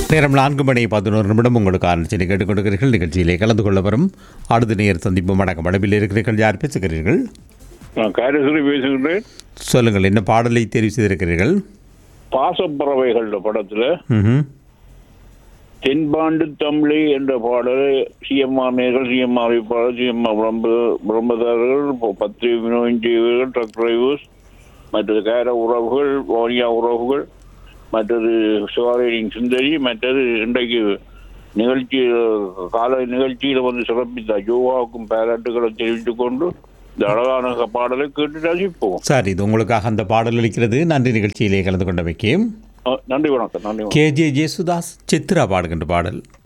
நேரம் நான்கு மணி பதினோரு நிமிடம் உங்களுக்கு ஆரம்பிச்சு கேட்டுக்கொண்டிருக்கிறீர்கள் நிகழ்ச்சியிலே கலந்து கொள்ள வரும் அடுத்த நேர் சந்திப்பு வணக்கம் மடபில் இருக்கிறீர்கள் யார் பேசுகிறீர்கள் நான் காரேஸ்வரி பேசுகின்றேன் சொல்லுங்கள் என்ன பாடலை தெரிவு செய்திருக்கிறீர்கள் பாசப்பறவைகள் படத்துல ம்ஹும். தென்பாண்டு தமிழை என்ற பாடலை சிஎம்ஆர் நேர்கள் சிஎம்ஆர் பாடல் சிஎம்ஆர் விளம்ப விளம்பரதாரர்கள் பத்திரிகை விநியோகிகள் ட்ரக் டிரைவர்ஸ் மற்றது கேர உறவுகள் வாரியா உறவுகள் மற்றது சிவாரியின் சுந்தரி மற்றது இன்றைக்கு நிகழ்ச்சி கால நிகழ்ச்சியில் வந்து சிறப்பித்த யோகாவுக்கும் பாராட்டுகளை தெரிவித்துக் கொண்டு இந்த அழகான பாடலை கேட்டு ரசிப்போம் சரி இது உங்களுக்காக அந்த பாடல் அளிக்கிறது நன்றி நிகழ்ச்சியிலே கலந்து கொண்டமைக்கு அஹ் நன்றி வணக்கம் நன்றி வணக்கம் கே ஜே ஜேசுதாஸ் சித்ரா பாடுகின்ற பாடல்